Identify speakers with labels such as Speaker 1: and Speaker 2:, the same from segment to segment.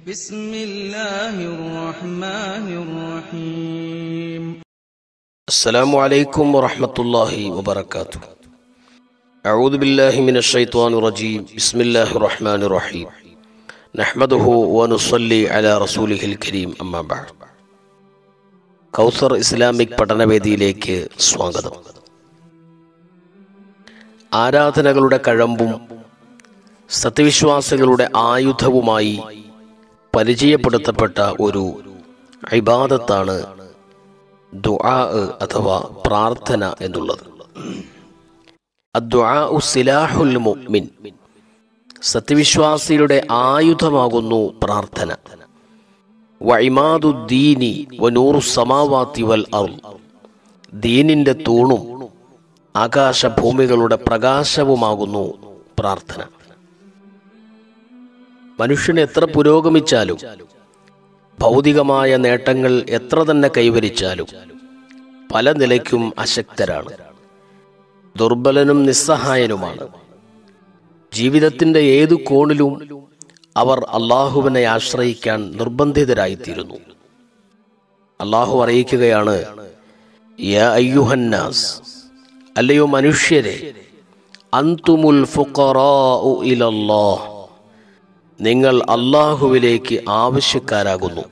Speaker 1: بسم الله الرحمن الرحيم
Speaker 2: السلام عليكم ورحمة الله وبركاته أعوذ بالله من الشيطان الرجيم بسم الله الرحمن الرحيم نحمده ونصلي على رسوله الكريم أما بعد കൗസർ Islamic പഠനവേദിയിലേക്ക് സ്വാഗതം ആരാധനകളുടെ കഴമ്പും സത്യവിശ്വാസികളുടെ ആയുധവുമായി പരിചയപ്പെടുത്തപ്പെട്ട ഒരു ഇബാദത്താണ് ദുആ അഥവാ പ്രാർത്ഥന എന്നുള്ളത് അദ്ദുആഉ സിലാഹുൽ മുഅ്മിൻ സത്യവിശ്വാസിയുടെ ആയുധമാകുന്നു പ്രാർത്ഥന വഇമാദുദ്ദീനി വനൂറു സമാവാത്തി വൽ അർള് ദീനിന്റെ തൂണും ആകാശഭൂമികളുടെ പ്രകാശവുമാകുന്നു പ്രാർത്ഥന മനുഷ്യൻ എത്ര പുരോഗമിച്ചാലും ഭൗതികമായ നേട്ടങ്ങൾ എത്ര തന്നെ കൈവരിച്ചാലും പല നിലയ്ക്കും അശക്തരാണ് ദുർബലനും നിസ്സഹായനുമാണ് ജീവിതത്തിന്റെ ഏതു കോണിലും അവർ അള്ളാഹുവിനെ ആശ്രയിക്കാൻ നിർബന്ധിതരായിത്തീരുന്നു അള്ളാഹു അറിയിക്കുകയാണ് യാ അയ്യുഹന്നാസ് അല്ലയോ മനുഷ്യരെ അന്തുമുൽ ഫുഖറാഉ ഇലല്ലാഹ് നിങ്ങൾ അള്ളാഹുവിലേക്ക് ആവശ്യക്കാരാകുന്നു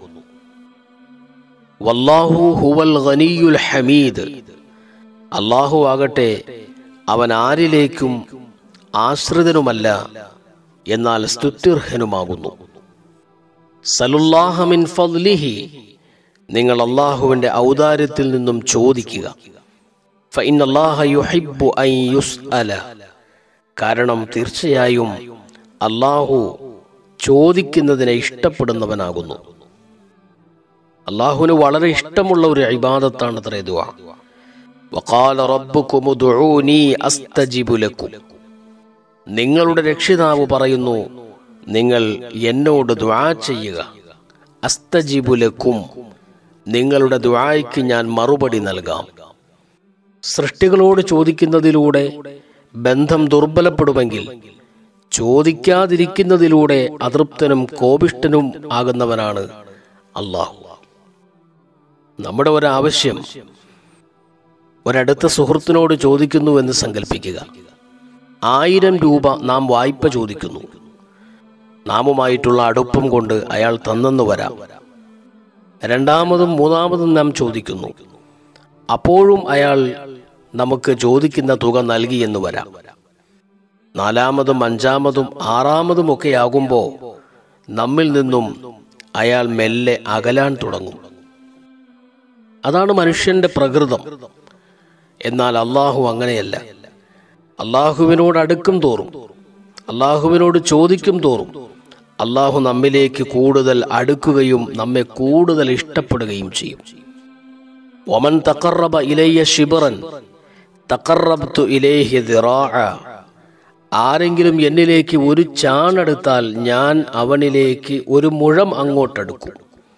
Speaker 2: വല്ലാഹു ഹുവൽ ഖനിയുൽ ഹമീദ് അള്ളാഹു ആകട്ടെ അവൻ ആരിലേക്കും ആശ്രിതനുമല്ല എന്നാൽ സ്തുത്യർഹനുമാകുന്നു സലുല്ലാഹമിൻ ഫദ്ലിഹി നിങ്ങൾ അള്ളാഹുവിന്റെ ഔദാര്യത്തിൽ നിന്നും ചോദിക്കുക ഫഇന്നല്ലാഹ യുഹിബ്ബു അൻ യുസ്അല കാരണം തീർച്ചയായും അള്ളാഹു ചോദിക്കുന്നതിനെ ഇഷ്ടപ്പെടുന്നവനാകുന്നു അള്ളാഹുവിന് വളരെ ഇഷ്ടമുള്ള ഒരു ഇബാദത്താണ് അത്രേ ദുആ വഖാല റബ്ബുക്കും ഉദ്ഉനി അസ്തജിബു ലക്കും നിങ്ങളുടെ രക്ഷിതാവ് പറയുന്നു നിങ്ങൾ എന്നോട് ദുആ ചെയ്യുക അസ്തജിബു ലക്കും നിങ്ങളുടെ ദുആയ്ക്ക് ഞാൻ മറുപടി നൽകാം സൃഷ്ടികളോട് ചോദിക്കുന്നതിലൂടെ ബന്ധം ദുർബലപ്പെടുമെങ്കിൽ ചോദിക്കാതിരിക്കുന്നതിലൂടെ അതൃപ്തനും കോപിഷ്ടനും ആകുന്നവനാണ് അള്ളാഹു നമ്മുടെ ഒരാവശ്യം ഒരടുത്ത സുഹൃത്തിനോട് ചോദിക്കുന്നു എന്ന് സങ്കല്പിക്കുക ആയിരം രൂപ നാം വായ്പ ചോദിക്കുന്നു നാമുമായിട്ടുള്ള അടുപ്പം കൊണ്ട് അയാൾ തന്നെന്ന് വരാം രണ്ടാമതും മൂന്നാമതും നാം ചോദിക്കുന്നു അപ്പോഴും അയാൾ നമുക്ക് ചോദിക്കുന്ന തുക നൽകി എന്ന് വരാം നാലാമതും അഞ്ചാമതും ആറാമതും ഒക്കെ ആകുമ്പോൾ നമ്മിൽ നിന്നും അയാൾ മെല്ലെ അകലാൻ തുടങ്ങും അതാണ് മനുഷ്യന്റെ പ്രകൃതം എന്നാൽ അള്ളാഹു അങ്ങനെയല്ല അള്ളാഹുവിനോട് അടുക്കും തോറും അള്ളാഹുവിനോട് ചോദിക്കും തോറും അള്ളാഹു നമ്മിലേക്ക് കൂടുതൽ അടുക്കുകയും നമ്മെ കൂടുതൽ ഇഷ്ടപ്പെടുകയും ചെയ്യും ഒമൻ തക്കറബ ഇലയ്യ ഷിബറൻ തക്കറബ്തു ഇലേഹി ദിറാഅ ആരെങ്കിലും എന്നിലേക്ക് ഒരു ചാണെടുത്താൽ ഞാൻ അവനിലേക്ക് ഒരു മുഴം അങ്ങോട്ടെടുക്കും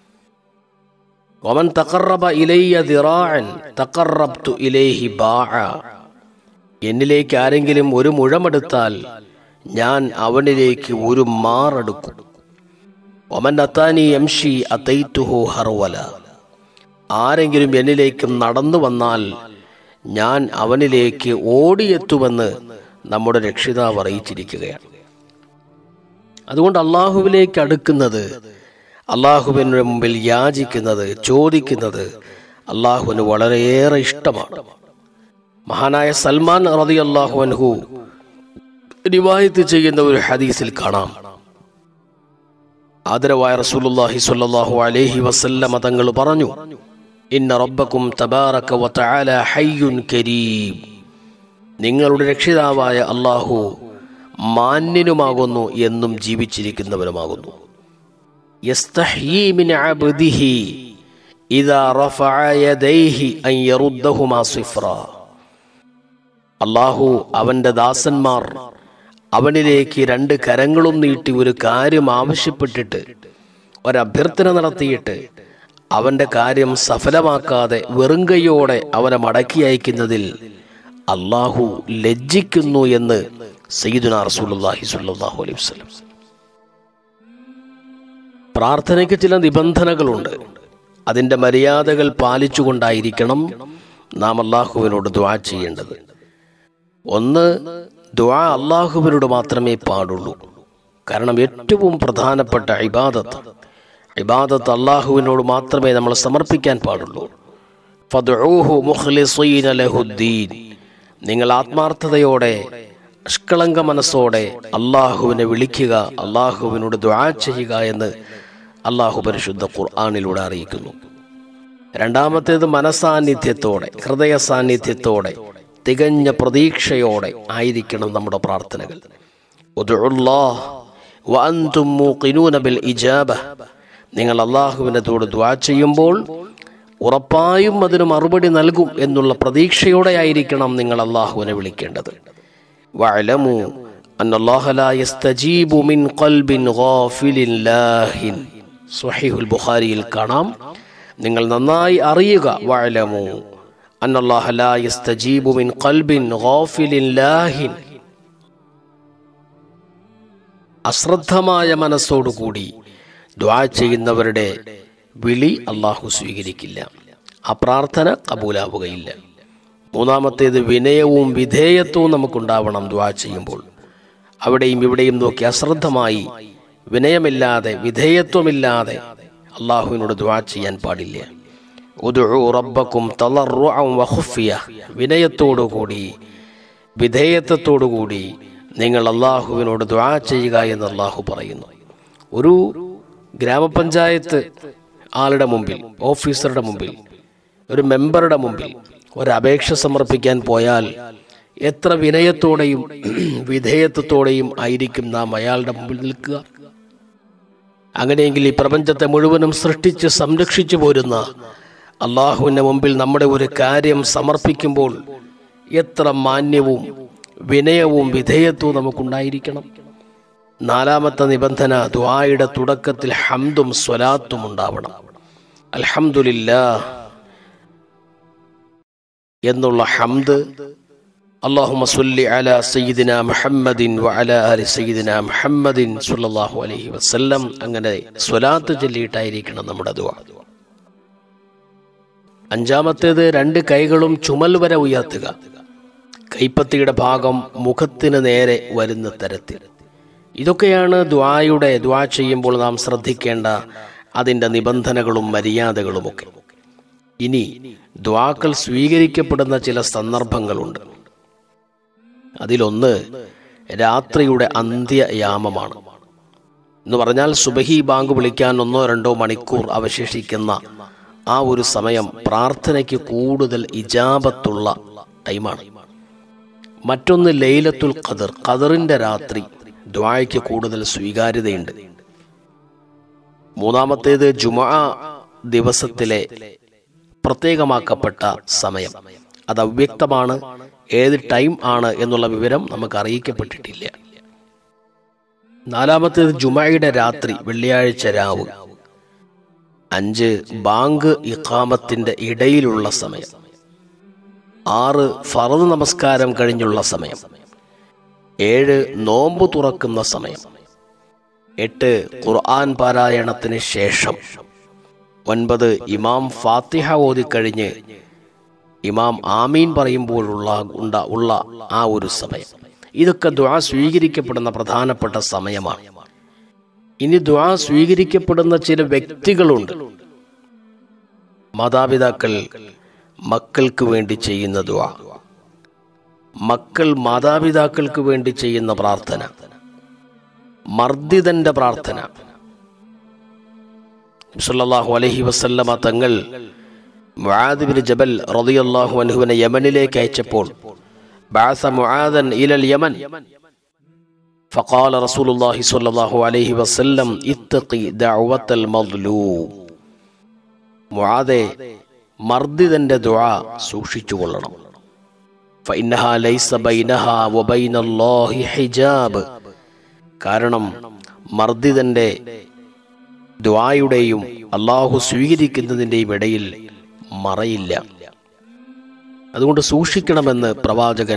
Speaker 2: ഒമൻ തക്കറബ ഇലയ്യ ദിറാഅൻ തക്കറബ്തു ഇലേഹി ബാഅ എന്നിലേക്ക് ആരെങ്കിലും ഒരു മുഴമെടുത്താൽ ഞാൻ അവനിലേക്ക് ഒരു മാറെടുക്കും ഒമൻ അത്താനി എംഷി അതൈത്തുഹു ഹർവല ആരെങ്കിലും എന്നിലേക്കും നടന്നു വന്നാൽ ഞാൻ അവനിലേക്ക് ഓടിയെത്തുമെന്ന് നമ്മുടെ രക്ഷിതാവ് അറിയിച്ചിരിക്കുകയാണ് അതുകൊണ്ട് അള്ളാഹുവിലേക്ക് അടുക്കുന്നത് അള്ളാഹുവിന് മുമ്പിൽ യാചിക്കുന്നത് ചോദിക്കുന്നത് അള്ളാഹുവിന് വളരെയേറെ ഇഷ്ടമാണ് മഹാനായ സൽമാൻ റതി അള്ളാഹു അൻഹു റിവായത്ത് ചെയ്യുന്ന ഒരു ഹദീസിൽ കാണാം ആദരവായ റസൂലുള്ളാഹി സ്വല്ലല്ലാഹു അലൈഹി വസല്ലമ തങ്ങൾ പറഞ്ഞു ഇന്ന റബ്ബക്കും തബാറക വതആല ഹയ്യുൻ കരീം നിങ്ങളുടെ രക്ഷിതാവായ അള്ളാഹു മാന്യനുമാകുന്നു എന്നും ജീവിച്ചിരിക്കുന്നവനുമാകുന്നു യസ്തഹ്യീ മിൻ അബ്ദിഹി ഇദാ റഫഅ യദൈഹി അൻ യറുദ്ദഹുമാ സിഫ്റാ അള്ളാഹു അവന്റെ ദാസന്മാർ അവനിലേക്ക് രണ്ട് കരങ്ങളും നീട്ടി ഒരു കാര്യം ആവശ്യപ്പെട്ടിട്ട് ഒരഭ്യർത്ഥന നടത്തിയിട്ട് അവന്റെ കാര്യം സഫലമാക്കാതെ വെറുങ്കയോടെ അവനെ മടക്കി അയക്കുന്നതിൽ അള്ളാഹു ലജ്ജിക്കുന്നു എന്ന് സയ്യിദുന റസൂലുള്ളാഹി സ്വല്ലല്ലാഹു അലൈഹി വസല്ലം പ്രാർത്ഥനയ്ക്ക് ചില നിബന്ധനകളുണ്ട് അതിൻ്റെ മര്യാദകൾ പാലിച്ചുകൊണ്ടായിരിക്കണം നാം അള്ളാഹുവിനോട് ദ്വാ ചെയ്യേണ്ടത് ഒന്ന് ദ്വാ അള്ളാഹുവിനോട് മാത്രമേ പാടുള്ളൂ കാരണം ഏറ്റവും പ്രധാനപ്പെട്ട ഇബാദത്ത് ഇബാദത്ത് അള്ളാഹുവിനോട് മാത്രമേ നമ്മൾ സമർപ്പിക്കാൻ പാടുള്ളൂ ഫദ്ഊഹു മുഖ്ലിസീന ലഹുദ്ദീൻ നിങ്ങൾ ആത്മാർത്ഥതയോടെ നിഷ്കളങ്ക മനസ്സോടെ അള്ളാഹുവിനെ വിളിക്കുക അള്ളാഹുവിനോട് ദ്വാ ചെയ്യുക എന്ന് അള്ളാഹു പരിശുദ്ധ ഖുർആാനിലൂടെ അറിയിക്കുന്നു രണ്ടാമത്തേത് മനസാന്നിധ്യത്തോടെ ഹൃദയ സാന്നിധ്യത്തോടെ തികഞ്ഞ പ്രതീക്ഷയോടെ ആയിരിക്കണം നമ്മുടെ പ്രാർത്ഥനകൾ ഉദ്ഉല്ലാഹ് വഅൻതും മൂഖിനൂന ബിൽ ഇജാബ നിങ്ങൾ അള്ളാഹുവിനത്തോട് ദ്വാ ചെയ്യുമ്പോൾ ഉറപ്പായും അതിന് മറുപടി നൽകും എന്നുള്ള പ്രതീക്ഷയോടെ ആയിരിക്കണം നിങ്ങൾ അള്ളാഹുവിനെ വിളിക്കേണ്ടത് വഅലമു അന്നല്ലാഹ ലാ യസ്തജീബു മിൻ ഖൽബിൻ ഗാഫിലിൻ ലാഹിൻ സ്വഹീഹുൽ ബുഖാരിയിൽ കാണാം നിങ്ങൾ നന്നായി അറിയുക വഅലമു അന്നല്ലാഹ ലാ യസ്തജീബു മിൻ ഖൽബിൻ ഗാഫിലിൻ ലാഹിൻ അശ്രദ്ധമായ മനസ്സോടുകൂടി ദ്വാ ചെയ്യുന്നവരുടെ വിളി അള്ളാഹു സ്വീകരിക്കില്ല ആ പ്രാർത്ഥന കബൂലാവുകയില്ല മൂന്നാമത്തേത് വിനയവും വിധേയത്വവും നമുക്കുണ്ടാവണം ദ്വാ ചെയ്യുമ്പോൾ അവിടെയും ഇവിടെയും നോക്കി അശ്രദ്ധമായി വിനയമില്ലാതെ വിധേയത്വമില്ലാതെ അള്ളാഹുവിനോട് ദ്വാ ചെയ്യാൻ പാടില്ല ഉദുഉ റബ്ബക്കും തളർറുഅൻ വഖുഫിയ വിനയത്തോടുകൂടി വിധേയത്വത്തോടുകൂടി നിങ്ങൾ അള്ളാഹുവിനോട് ദ്വാ ചെയ്യുക എന്ന് അള്ളാഹു പറയുന്നു ഒരു ഗ്രാമപഞ്ചായത്ത് ആളുടെ മുമ്പിൽ ഓഫീസറുടെ മുമ്പിൽ ഒരു മെമ്പറുടെ മുമ്പിൽ ഒരു അപേക്ഷ സമർപ്പിക്കാൻ പോയാൽ എത്ര വിനയത്തോടെയും വിധേയത്വത്തോടെയും ആയിരിക്കും നാം അയാളുടെ മുമ്പിൽ നിൽക്കുക അങ്ങനെയെങ്കിൽ ഈ പ്രപഞ്ചത്തെ മുഴുവനും സൃഷ്ടിച്ച് സംരക്ഷിച്ചു പോരുന്ന അള്ളാഹുവിൻ്റെ മുമ്പിൽ നമ്മുടെ ഒരു കാര്യം സമർപ്പിക്കുമ്പോൾ എത്ര മാന്യവും വിനയവും വിധേയത്വവും നമുക്കുണ്ടായിരിക്കണം നാലാമത്തെ നിബന്ധന ദ്വായുടെ തുടക്കത്തിൽ ഹംദും സ്വലാത്തും ഉണ്ടാവണം അൽഹംദുലില്ലാ എന്നുള്ള ഹംദ് അള്ളാഹുമ സല്ലി അല സയ്യിദിന മുഹമ്മദിൻ വഅല അലി സയ്യിദിന മുഹമ്മദിൻ സല്ലല്ലാഹു അലൈഹി വസല്ലം അങ്ങനെ സ്വലാത്ത് ചൊല്ലിയിട്ടായിരിക്കണം നമ്മുടെ ദുആ അഞ്ചാമത്തേത് രണ്ട് കൈകളും ചുമൽ വരെ ഉയർത്തുക കൈപ്പത്തിയുടെ ഭാഗം മുഖത്തിന് നേരെ വരുന്ന തരത്തിൽ ഇതൊക്കെയാണ് ദ്വായുടെ ദ്വാ ചെയ്യുമ്പോൾ നാം ശ്രദ്ധിക്കേണ്ട അതിൻ്റെ നിബന്ധനകളും മര്യാദകളുമൊക്കെ ഇനി ദ്വാക്കൾ സ്വീകരിക്കപ്പെടുന്ന ചില സന്ദർഭങ്ങളുണ്ട് അതിലൊന്ന് രാത്രിയുടെ അന്ത്യയാമമാണ് എന്ന് പറഞ്ഞാൽ സുബഹി ബാങ്ക് വിളിക്കാൻ ഒന്നോ രണ്ടോ മണിക്കൂർ അവശേഷിക്കുന്ന ആ ഒരു സമയം പ്രാർത്ഥനയ്ക്ക് കൂടുതൽ ഇജാബത്തുള്ള ടൈമാണ് മറ്റൊന്ന് ലൈലത്തുൽ ഖദർ ഖദറിന്റെ രാത്രി ദ്വായ്ക്ക് കൂടുതൽ സ്വീകാര്യതയുണ്ട് മൂന്നാമത്തേത് ജുമാ ദിവസത്തിലെ പ്രത്യേകമാക്കപ്പെട്ട സമയം അത് അവ്യക്തമാണ് ഏത് ടൈം ആണ് എന്നുള്ള വിവരം നമുക്ക് അറിയിക്കപ്പെട്ടിട്ടില്ല നാലാമത്തേത് ജുമയുടെ രാത്രി വെള്ളിയാഴ്ച രാവ് അഞ്ച് ബാങ്ക് ഇഖാമത്തിന്റെ ഇടയിലുള്ള സമയം ആറ് ഫറദ് നമസ്കാരം കഴിഞ്ഞുള്ള സമയം ഏഴ് നോമ്പ് തുറക്കുന്ന സമയം എട്ട് ഖുർആൻ പാരായണത്തിന് ശേഷം ഒൻപത് ഇമാം ഫാത്തിഹ ഓതിക്കഴിഞ്ഞ് ഇമാം ആമീൻ പറയുമ്പോഴുള്ള ഉണ്ട ഉള്ള ആ ഒരു സമയം ഇതൊക്കെ ദ്വാ സ്വീകരിക്കപ്പെടുന്ന പ്രധാനപ്പെട്ട സമയമാണ് ഇനി ദ്വാ സ്വീകരിക്കപ്പെടുന്ന ചില വ്യക്തികളുണ്ട് മാതാപിതാക്കൾ മക്കൾക്ക് വേണ്ടി ചെയ്യുന്ന ദ്വാ മക്കൾ മാതാപിതാക്കൾക്ക് വേണ്ടി ചെയ്യുന്ന പ്രാർത്ഥന മർദ്ദിതന്റെ പ്രാർത്ഥന സല്ലല്ലാഹു അലൈഹി വസല്ലമ തങ്ങൾ മുആദ് ബിൻ ജബൽ റളിയല്ലാഹു അൻഹുവിനെ യമനിലേക്ക് അയച്ചപ്പോൾ ബഅസ മുആദൻ ഇലൽ യമൻ فقال رسول الله صلى الله عليه وسلم اتقي دعوة المظلوم മുആദെ മർദ്ദിതന്റെ ദുആ സൂക്ഷിച്ചു കൊള്ളണം فإنها ليس بينها وبين الله حجاب കാരണം മർദ്ദിതന്റെ ദ്വായുടെയും അള്ളാഹു സ്വീകരിക്കുന്നതിൻ്റെയും ഇടയിൽ മറയില്ല അതുകൊണ്ട് സൂക്ഷിക്കണമെന്ന് പ്രവാചകൻ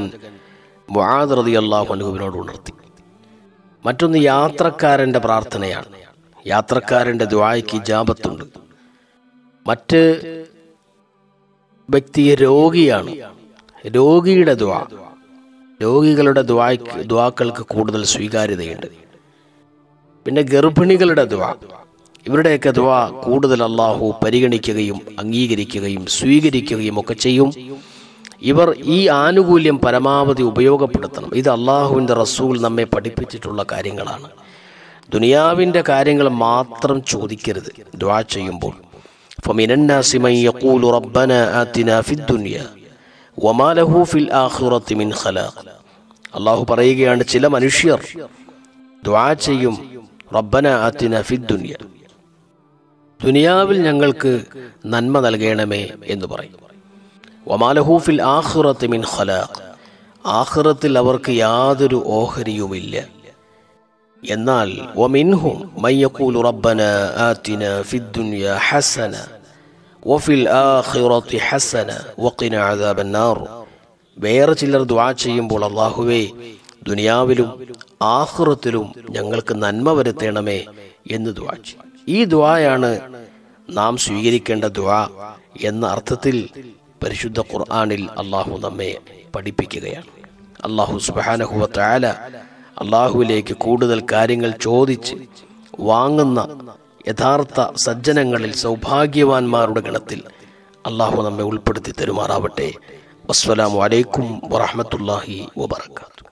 Speaker 2: മുആദ് റതി അള്ളാഹു അനുവിനോട് ഉണർത്തി മറ്റൊന്ന് യാത്രക്കാരന്റെ പ്രാർത്ഥനയാണ് യാത്രക്കാരൻ്റെ ദ്വായ്ക്ക് ഇജാബത്തുണ്ട് മറ്റ് വ്യക്തി രോഗിയാണ് രോഗിയുടെ ദ്വാ രോഗികളുടെ ദ്വായ്ക്ക് ദ്വാക്കൾക്ക് കൂടുതൽ സ്വീകാര്യതയുണ്ട് പിന്നെ ഗർഭിണികളുടെ ദ്വാ ഇവരുടെയൊക്കെ ദ്വാ കൂടുതൽ അള്ളാഹു പരിഗണിക്കുകയും അംഗീകരിക്കുകയും സ്വീകരിക്കുകയും ഒക്കെ ചെയ്യും ഇവർ ഈ ആനുകൂല്യം പരമാവധി ഉപയോഗപ്പെടുത്തണം ഇത് അള്ളാഹുവിൻ്റെ റസൂൽ നമ്മെ പഠിപ്പിച്ചിട്ടുള്ള കാര്യങ്ങളാണ് ദുനിയാവിൻ്റെ കാര്യങ്ങൾ മാത്രം ചോദിക്കരുത് ദ്വാ ചെയ്യുമ്പോൾ فمن الناس من يقول ربنا آتنا في الدنيا وما له في الآخرة من خلاق അള്ളാഹു പറയുകയാണ് ചില മനുഷ്യർ ദ്വാ ചെയ്യും റബ്ബന ആത്തിന ഫിദ്ദുനിയ ദുനിയാവിൽ ഞങ്ങൾക്ക് നന്മ നൽകണമേ എന്ന് പറയും ഒമാലഹൂഫിൽ ആഹ്റത്ത് മിൻ ഖലാഖ് ആഹ്റത്തിൽ അവർക്ക് യാതൊരു ഓഹരിയുമില്ല എന്നാൽ ومنهم من يقول ربنا آتنا في الدنيا حسنة وفي الآخرة حسنة وقنا عذاب النار വേറെ ചിലർ ദ്വാ ചെയ്യുമ്പോൾ അള്ളാഹുവേ ദുനിയാവിലും ആഹ്റത്തിലും ഞങ്ങൾക്ക് നന്മ വരുത്തണമേ എന്ന് ദ്വാ ചെയ്യും ഈ ദ്വായാണ് നാം സ്വീകരിക്കേണ്ട ദ്വാ എന്ന അർത്ഥത്തിൽ പരിശുദ്ധ ഖുർആാനിൽ അള്ളാഹു നമ്മെ പഠിപ്പിക്കുകയാണ് അള്ളാഹു സുബാനഹുവ താല അള്ളാഹുവിലേക്ക് കൂടുതൽ കാര്യങ്ങൾ ചോദിച്ച് വാങ്ങുന്ന യഥാർത്ഥ സജ്ജനങ്ങളിൽ സൗഭാഗ്യവാന്മാരുടെ ഗണത്തിൽ അള്ളാഹു നമ്മെ ഉൾപ്പെടുത്തി തരുമാറാവട്ടെ വസ്സലാമു അലൈക്കും വറഹമത്തല്ലാഹി വബർക്കാത്തു